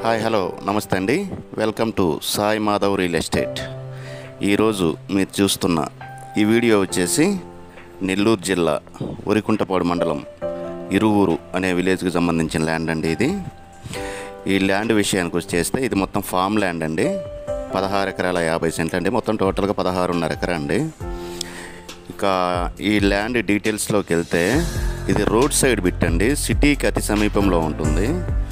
hi hello నమస్తే అండి welcome to Sai Madhav real estate ఈరోజు మీరు చూస్తున్న ఈ వీడియో వచ్చేసి నెల్లూరు జిల్లా ఉరికుంటపాడు మండలం ఇరువురు అనే విలేజ్కి సంబంధించిన ల్యాండ్ అండి ఇది ఈ ల్యాండ్ విషయానికి వచ్చేస్తే ఇది మొత్తం ఫామ్ ల్యాండ్ అండి పదహారు ఎకరాల యాభై సెంట్లు అండి మొత్తం టోటల్గా పదహారున్నర ఎకరా అండి ఇక ఈ ల్యాండ్ డీటెయిల్స్లోకి వెళ్తే ఇది రోడ్ సైడ్ బిట్ అండి సిటీకి అతి సమీపంలో ఉంటుంది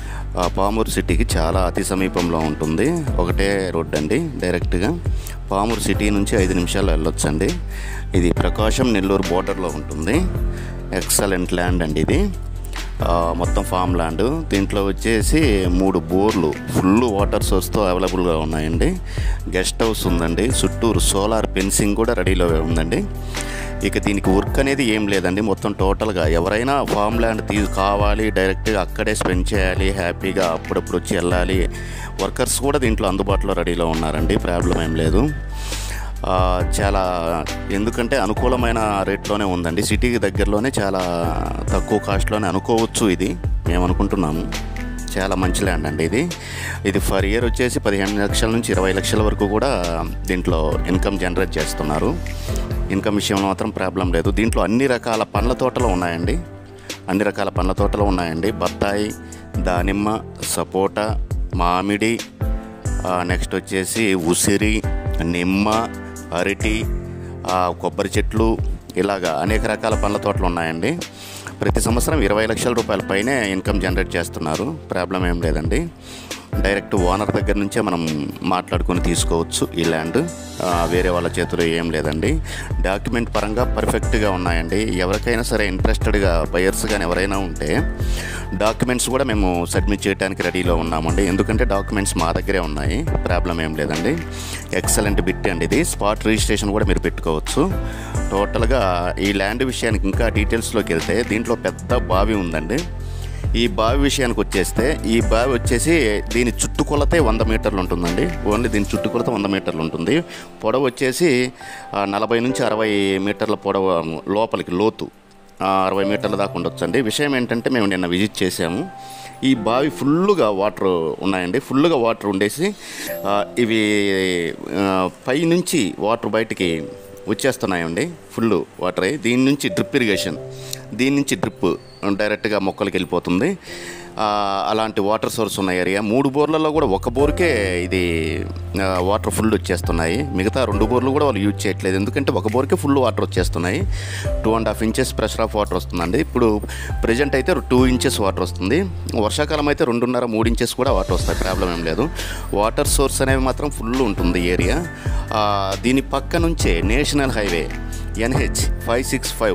ఆ పామూరు సిటీకి చాలా అతి సమీపంలో ఉంటుంది ఒకటే రోడ్ అండి డైరెక్ట్గా పామూరు సిటీ నుంచి ఐదు నిమిషాలు వెళ్ళొచ్చండి ఇది ప్రకాశం నెల్లూరు బోర్డర్లో ఉంటుంది ఎక్సలెంట్ ల్యాండ్ అండి ఇది ఆ, మొత్తం ఫామ్ ల్యాండ్ దీంట్లో వచ్చేసి మూడు బోర్లు ఫుల్ వాటర్ సోర్స్తో అవైలబుల్గా ఉన్నాయండి గెస్ట్ హౌస్ ఉందండి చుట్టూరు సోలార్ ఫెన్సింగ్ కూడా రెడీలో ఉందండి ఇక దీనికి వర్క్ అనేది ఏం లేదండి మొత్తం టోటల్గా ఎవరైనా ఫామ్ ల్యాండ్ తీ కావాలి డైరెక్ట్గా అక్కడే స్పెండ్ చేయాలి హ్యాపీగా అప్పుడప్పుడు వచ్చి వెళ్ళాలి వర్కర్స్ కూడా దీంట్లో అందుబాటులో రెడీలో ఉన్నారండి ప్రాబ్లం ఏం లేదు ఆ, చాలా ఎందుకంటే అనుకూలమైన రేట్లోనే ఉందండి సిటీకి దగ్గరలోనే చాలా తక్కువ కాస్ట్లోనే అనుకోవచ్చు ఇది మేము అనుకుంటున్నాము చాలా మంచి ల్యాండ్ అండి ఇది ఇది ఫర్ ఇయర్ వచ్చేసి పదిహేను లక్షల నుంచి ఇరవై లక్షల వరకు కూడా దీంట్లో ఇన్కమ్ జనరేట్ చేస్తున్నారు ఇన్కమ్ విషయంలో మాత్రం ప్రాబ్లం లేదు దీంట్లో అన్ని రకాల పండ్ల తోటలు ఉన్నాయండి అన్ని రకాల పండ్ల తోటలు ఉన్నాయండి బత్తాయి దానిమ్మ సపోటా మామిడి నెక్స్ట్ వచ్చేసి ఉసిరి నిమ్మ అరటి ఆ, కొబ్బరి చెట్లు ఇలాగా అనేక రకాల పండ్ల తోటలు ఉన్నాయండి ప్రతి సంవత్సరం ఇరవై లక్షల రూపాయల పైనే ఇన్కమ్ జనరేట్ చేస్తున్నారు ప్రాబ్లం ఏం లేదండి డైరెక్ట్ ఓనర్ దగ్గర నుంచే మనం మాట్లాడుకొని తీసుకోవచ్చు ఈ ల్యాండ్ ఆ, వేరే వాళ్ళ చేతిలో ఏం లేదండి డాక్యుమెంట్ పరంగా పర్ఫెక్ట్గా ఉన్నాయండి ఎవరికైనా సరే ఇంట్రెస్టెడ్గా బయర్స్ కానీ ఎవరైనా ఉంటే డాక్యుమెంట్స్ కూడా మేము సబ్మిట్ చేయడానికి రెడీలో ఉన్నామండి ఎందుకంటే డాక్యుమెంట్స్ మా దగ్గరే ఉన్నాయి ప్రాబ్లం ఏం లేదండి ఎక్సలెంట్ బిట్ అండి ఇది స్పాట్ రిజిస్ట్రేషన్ కూడా మీరు పెట్టుకోవచ్చు టోటల్గా ఈ ల్యాండ్ విషయానికి ఇంకా డీటెయిల్స్లోకి వెళ్తే దీంట్లో పెద్ద బావి ఉందండి ఈ బావి విషయానికి వచ్చేస్తే ఈ బావి వచ్చేసి దీని చుట్టుకొలతే వంద మీటర్లు ఉంటుందండి ఓన్లీ దీని చుట్టుకొలత వంద మీటర్లు ఉంటుంది పొడవు వచ్చేసి ఆ, నలభై నుంచి అరవై మీటర్ల పొడవు లోపలికి లోతు ఆ, అరవై మీటర్ల దాకా ఉండొచ్చండి విషయం ఏంటంటే మేము నిన్న విజిట్ చేసాము ఈ బావి ఫుల్లుగా వాటర్ ఉన్నాయండి ఫుల్లుగా వాటర్ ఉండేసి ఆ, ఇవి ఆ, పై నుంచి వాటర్ బయటికి వచ్చేస్తున్నాయండి ఫుల్ వాటర్ అయ్యి దీని నుంచి డ్రిప్ ఇరిగేషన్ దీని నుంచి డ్రిప్ డైరెక్ట్గా మొక్కలకి వెళ్ళిపోతుంది ఆ, అలాంటి వాటర్ సోర్స్ ఉన్న ఏరియా మూడు బోర్లలో కూడా ఒక బోర్కే ఇది ఆ, వాటర్ ఫుల్ వచ్చేస్తున్నాయి మిగతా రెండు బోర్లు కూడా వాళ్ళు యూజ్ చేయట్లేదు ఎందుకంటే ఒక బోర్కే ఫుల్ వాటర్ వచ్చేస్తున్నాయి two and half inches pressure of water వస్తుందండి ఇప్పుడు ప్రజెంట్ అయితే టూ ఇంచెస్ వాటర్ వస్తుంది వర్షాకాలం అయితే రెండున్నర మూడు ఇంచెస్ కూడా వాటర్ వస్తాయి ప్రాబ్లం ఏం లేదు వాటర్ సోర్స్ అనేవి మాత్రం ఫుల్ ఉంటుంది ఈ ఏరియా ఆ, దీని పక్క నుంచే national highway NH five six five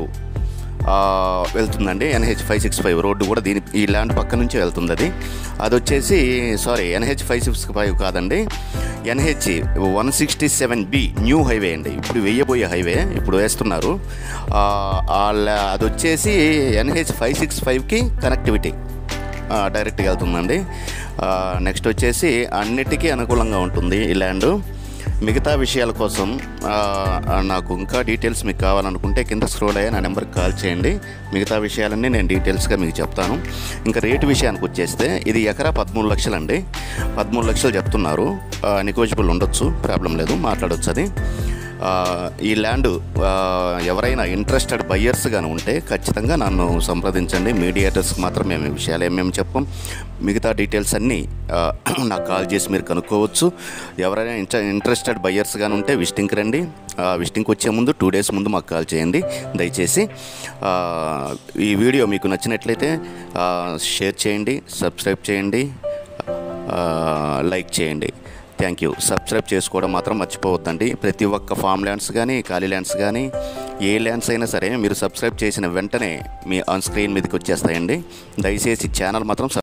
ఆ, వెళ్తుందండి NH five six five road కూడా దీని ఈ ల్యాండ్ పక్క నుంచే వెళ్తుంది అది అది వచ్చేసి sorry NH five six five కాదండి NH one sixty seven B new highway అండి ఇప్పుడు వెయ్యబోయే హైవే ఇప్పుడు వేస్తున్నారు ఆ, ఆ లా- అది వచ్చేసి ఎన్హెచ్ ఫైవ్ సిక్స్ ఫైవ్కి కనెక్టివిటీ ఆ, డైరెక్ట్గా వెళ్తుందండి ఆ, నెక్స్ట్ వచ్చేసి అన్నిటికీ అనుకూలంగా ఉంటుంది ఈ ల్యాండ్ మిగతా విషయాల కోసం ఆ, ఆ, నాకు ఇంకా డీటెయిల్స్ మీకు కావాలనుకుంటే కింద స్క్రోల్ అయ్యే నా నెంబర్కి కాల్ చేయండి మిగతా విషయాలన్నీ నేను డీటెయిల్స్గా మీకు చెప్తాను ఇంకా రేటు విషయానికి వచ్చేస్తే ఇది ఎకరా పదమూడు లక్షలు అండి పదమూడు లక్షలు చెప్తున్నారు నెగోజిబుల్ ఉండొచ్చు ప్రాబ్లం లేదు మాట్లాడొచ్చు అది ఆ, ఈ ల్యాండ్ ఆ, ఎవరైనా ఇంట్రెస్టెడ్ బయ్యర్స్ కానీ ఉంటే ఖచ్చితంగా నన్ను సంప్రదించండి మీడియేటర్స్కి మాత్రం మేము ఈ విషయాలు ఏమేమి చెప్పం మిగతా డీటెయిల్స్ అన్నీ ఆ, నాకు కాల్ చేసి మీరు కనుక్కోవచ్చు ఎవరైనా ఇంట్ర ఇంట్రెస్టెడ్ బయ్యర్స్ కానీ ఉంటే విజిటింగ్కి రండి ఆ, విజిటింగ్కి వచ్చే ముందు టూ డేస్ ముందు మాకు కాల్ చేయండి దయచేసి ఆ, ఈ వీడియో మీకు నచ్చినట్లయితే ఆ, షేర్ చేయండి సబ్స్క్రైబ్ చేయండి ఆ, లైక్ చేయండి థ్యాంక్ యూ సబ్స్క్రైబ్ చేసుకోవడం మాత్రం మర్చిపోవద్దండి ప్రతి ఒక్క ఫామ్ ల్యాండ్స్ కానీ ఖాళీ ల్యాండ్స్ కానీ ఏ ల్యాండ్స్ అయినా సరే మీరు సబ్స్క్రైబ్ చేసిన వెంటనే మీ ఆన్ స్క్రీన్ మీదకి వచ్చేస్తాయండి దయచేసి ఛానల్ మాత్రం